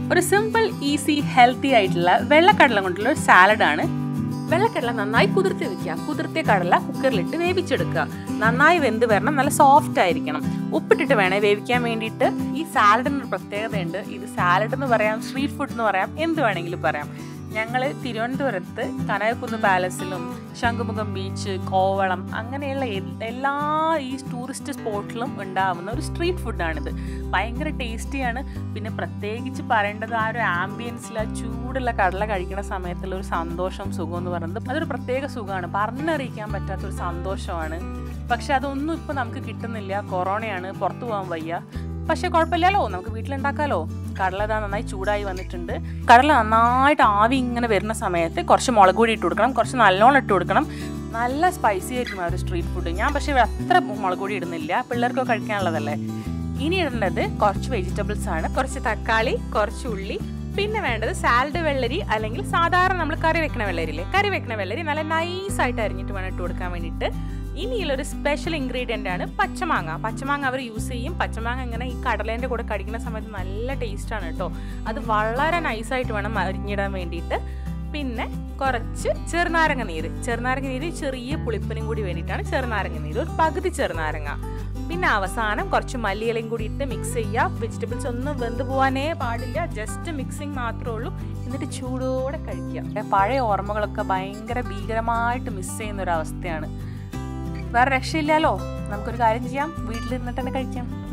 ഒരു simple easy healthy ആയിട്ടുള്ള വെള്ളക്കടല കൊണ്ടുള്ള ഒരു സാലഡാണ് വെള്ളക്കടല നന്നായി കുതിർത്തി വെക്കുക കുതിർത്തിയ കടല കുക്കറിലിട്ട് വേവിച്ചെടുക്കുക നന്നായി വെന്ത് വരണം നല്ല സോഫ്റ്റ് ആയിരിക്കണം ഉപ്പിട്ടിട്ട് വേണേ വേവിക്കാൻ വേണ്ടിയിട്ട് ഈ സാലഡിന് ഒരു പ്രത്യേകതയുണ്ട് ഇത് സാലഡ് എന്ന് പറയാം സ്ട്രീറ്റ് ഫുഡ് എന്ന് പറയാം എന്ത് വേണമെങ്കിലും പറയാം ഞങ്ങൾ തിരുവനന്തപുരത്ത് കനകക്കുന്ന് പാലസിലും ശംഖുമുഖം ബീച്ച് കോവളം അങ്ങനെയുള്ള എൽ- എല്ലാ ഈ ടൂറിസ്റ്റ് സ്പോട്ടിലും ഉണ്ടാവുന്ന ഒരു സ്ട്രീറ്റ് ഫുഡാണിത് ഭയങ്കര ടേസ്റ്റിയാണ് പിന്നെ പ്രത്യേകിച്ച് പറയേണ്ടത് ആ ഒരു ആംബിയൻസിൽ ആ ചൂടുള്ള കടല കഴിക്കുന്ന സമയത്തുള്ള ഒരു സന്തോഷം സുഖം എന്ന് പറയുന്നത് അതൊരു പ്രത്യേക സുഖമാണ് പറഞ്ഞറിയിക്കാൻ പറ്റാത്തൊരു സന്തോഷമാണ് പക്ഷെ അതൊന്നും ഇപ്പോൾ നമുക്ക് കിട്ടുന്നില്ല കൊറോണയാണ് പുറത്തു പോകാൻ വയ്യ പക്ഷെ കുഴപ്പമില്ലല്ലോ നമുക്ക് വീട്ടിലുണ്ടാക്കാലോ കടല ഇതാ നന്നായി ചൂടായി വന്നിട്ടുണ്ട് കടല നന്നായിട്ട് ആവി ഇങ്ങനെ വരുന്ന സമയത്ത് കുറച്ച് മുളക് പൊടി ഇട്ട് കൊടുക്കണം കുറച്ച് നല്ലോണം ഇട്ട് കൊടുക്കണം നല്ല സ്പൈസി ആയിരിക്കും ആ ഒരു സ്ട്രീറ്റ് ഫുഡ് ഞാൻ പക്ഷേ ഇവിടെ അത്ര മുളക് പൊടി ഇടുന്നില്ല പിള്ളേർക്കൊക്കെ കഴിക്കാനുള്ളതല്ലേ ഇനി ഇടേണ്ടത് കുറച്ച് വെജിറ്റബിൾസ് ആണ് കുറച്ച് തക്കാളി കുറച്ച് ഉള്ളി പിന്നെ വേണ്ടത് സാലഡ് വെള്ളരി അല്ലെങ്കിൽ സാധാരണ നമ്മൾ കറി വെക്കണ വെള്ളരിയില്ലേ കറി വെക്കണ വെള്ളരി നല്ല നൈസായിട്ട് അരിഞ്ഞിട്ട് വേണം ഇട്ട് കൊടുക്കാൻ വേണ്ടിയിട്ട് ഇനിയുള്ളൊരു സ്പെഷ്യൽ ഇൻഗ്രീഡിയൻ്റ് ആണ് പച്ചമാങ്ങ പച്ചമാങ്ങ അവർ യൂസ് ചെയ്യും പച്ചമാങ്ങ ഇങ്ങനെ ഈ കടലേൻ്റെ കൂടെ കടിക്കുന്ന സമയത്ത് നല്ല ടേസ്റ്റാണ് കേട്ടോ അത് വളരെ നൈസായിട്ട് വേണം അരിഞ്ഞിടാൻ വേണ്ടിയിട്ട് പിന്നെ കുറച്ച് ചെറുനാരങ്ങ നീര് ചെറുനാരങ്ങ നീര് ചെറിയ പുളിപ്പിനും കൂടി വേണ്ടിയിട്ടാണ് ചെറുനാരങ്ങ നീര് ഒരു പകുതി ചെറുനാരങ്ങ പിന്നെ അവസാനം കുറച്ച് മല്ലിയിലയും കൂടി ഇട്ട് മിക്സ് ചെയ്യുക വെജിറ്റബിൾസ് ഒന്നും വെന്ത് പോകാനേ പാടില്ല ജസ്റ്റ് മിക്സിങ് മാത്രമേ ഉള്ളൂ എന്നിട്ട് ചൂടോടെ കഴിക്കുക പഴയ ഓർമ്മകളൊക്കെ ഭയങ്കര ഭീകരമായിട്ട് മിസ് ചെയ്യുന്ന ഒരു അവസ്ഥയാണ് വേറെ രക്ഷയില്ലല്ലോ നമുക്കൊരു കാര്യം ചെയ്യാം വീട്ടിലിരുന്നിട്ട് തന്നെ കഴിക്കാം